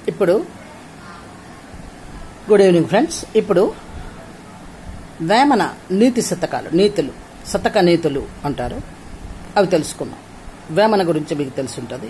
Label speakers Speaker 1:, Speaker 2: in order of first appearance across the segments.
Speaker 1: ఇప్పుడు good evening friends ఇప్పుడు వేమన నీతి శతకాలు నీతులు శతక నీతులు అంటారు అవి తెలుసుకుందాం వేమన గురించి మీకు తెలిసి ఉంటుంది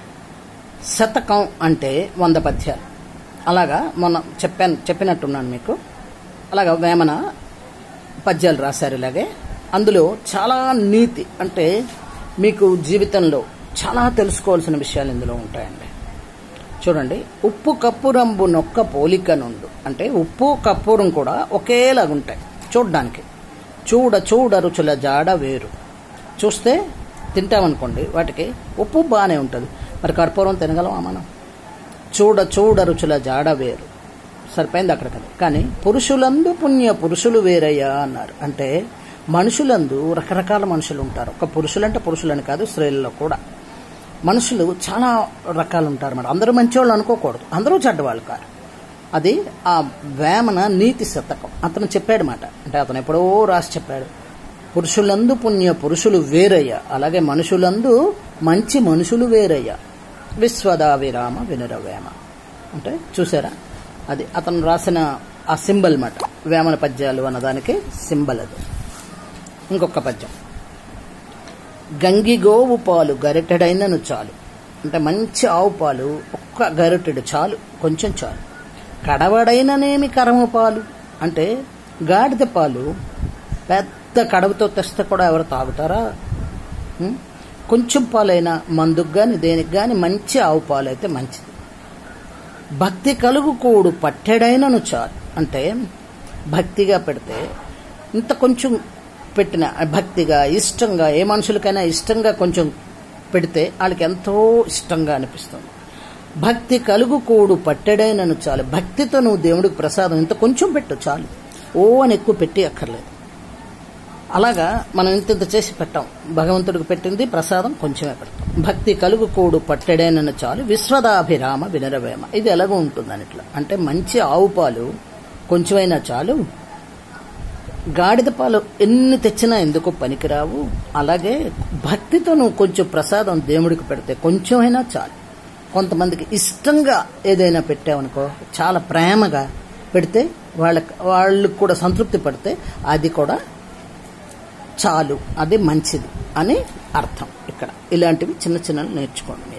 Speaker 1: శతకం అంటే వంద పద్యాలు అలాగా మొన్న చెప్పాను చెప్పినట్టున్నాను మీకు అలాగా వేమన పద్యాలు రాశారు ఇలాగే అందులో చాలా నీతి అంటే మీకు జీవితంలో చాలా తెలుసుకోవాల్సిన విషయాలు ఇందులో ఉంటాయండి చూడండి ఉప్పు కప్పురంబు నొక్క పోలిక నుండు అంటే ఉప్పు కప్పూరం కూడా ఒకేలాగా ఉంటాయి చూడ్డానికి చూడ చూడ రుచుల జాడ వేరు చూస్తే తింటామనుకోండి వాటికి ఉప్పు బాగానే ఉంటుంది మరి కర్పూరం తినగలమా మనం చూడ చూడ రుచుల జాడ వేరు సరిపోయింది అక్కడికి కానీ పురుషులందు పుణ్య పురుషులు వేరయ్యా అన్నారు అంటే మనుషులందు రకరకాల మనుషులు ఉంటారు ఒక పురుషులంటే పురుషులని కాదు స్త్రీలలో కూడా మనుషులు చాలా రకాలు ఉంటారు మేడం అందరూ మంచివాళ్ళు అనుకోకూడదు అందరూ చెడ్డవాళ్ళు కాదు అది ఆ వేమన నీతి శతకం అతను చెప్పాడు మాట అంటే అతను ఎప్పుడో రాసి చెప్పాడు పురుషులందు పుణ్య పురుషులు వేరయ్య అలాగే మనుషులందు మంచి మనుషులు వేరయ్య విశ్వదా విరామ వినురవేమ అంటే చూసారా అది అతను రాసిన ఆ సింబల్ మాట వేమన పద్యాలు అన్నదానికి సింబల్ అది ఇంకొక పద్యం గంగిగోవు పాలు గరిటెడైనను చాలు అంటే మంచి ఆవు పాలు ఒక్క గరిటెడు చాలు కొంచెం చాలు కడవడైననేమి కరము పాలు అంటే గాడిద పాలు పెద్ద కడవతో తెస్తే కూడా ఎవరు తాగుతారా ఉం? కొంచెం పాలైనా మందుకు కానీ దేనికి కానీ మంచి ఆవు పాలు అయితే మంచిది భక్తి కలుగు కూడు పట్టెడైనను చాలు అంటే భక్తిగా పెడితే ఇంత కొంచెం పెట్టిన భక్తిగా ఇష్టంగా ఏ మనుషులకైనా ఇష్టంగా కొంచెం పెడితే వాళ్ళకి ఎంతో ఇష్టంగా అనిపిస్తుంది భక్తి కలుగు కూడు పట్టెడైనను చాలు భక్తితో నువ్వు దేవుడికి ప్రసాదం ఇంత కొంచెం పెట్టు చాలు ఓ అని ఎక్కువ పెట్టి అక్కర్లేదు అలాగా మనం ఇంత ఇంత చేసి పెట్టాం భగవంతుడికి పెట్టింది ప్రసాదం కొంచెమే పెడతాం భక్తి కలుగు కూడు పట్టెడేనన్న చాలు విశ్వదాభిరామ వినరవేమ ఇది ఎలాగో ఉంటుందని ఇట్లా అంటే మంచి ఆవు పాలు కొంచెమైనా చాలు గాడిద పాలు ఎన్ని తెచ్చినా ఎందుకు పనికిరావు అలాగే భక్తితో నువ్వు కొంచెం ప్రసాదం దేవుడికి పెడితే కొంచెమైనా చాలు కొంతమందికి ఇష్టంగా ఏదైనా పెట్టావనుకో చాలా ప్రేమగా పెడితే వాళ్ళకి వాళ్ళకి కూడా సంతృప్తి పడితే అది కూడా చాలు అది మంచిది అని అర్థం ఇక్కడ ఇలాంటివి చిన్న చిన్నవి నేర్చుకోండి మీరు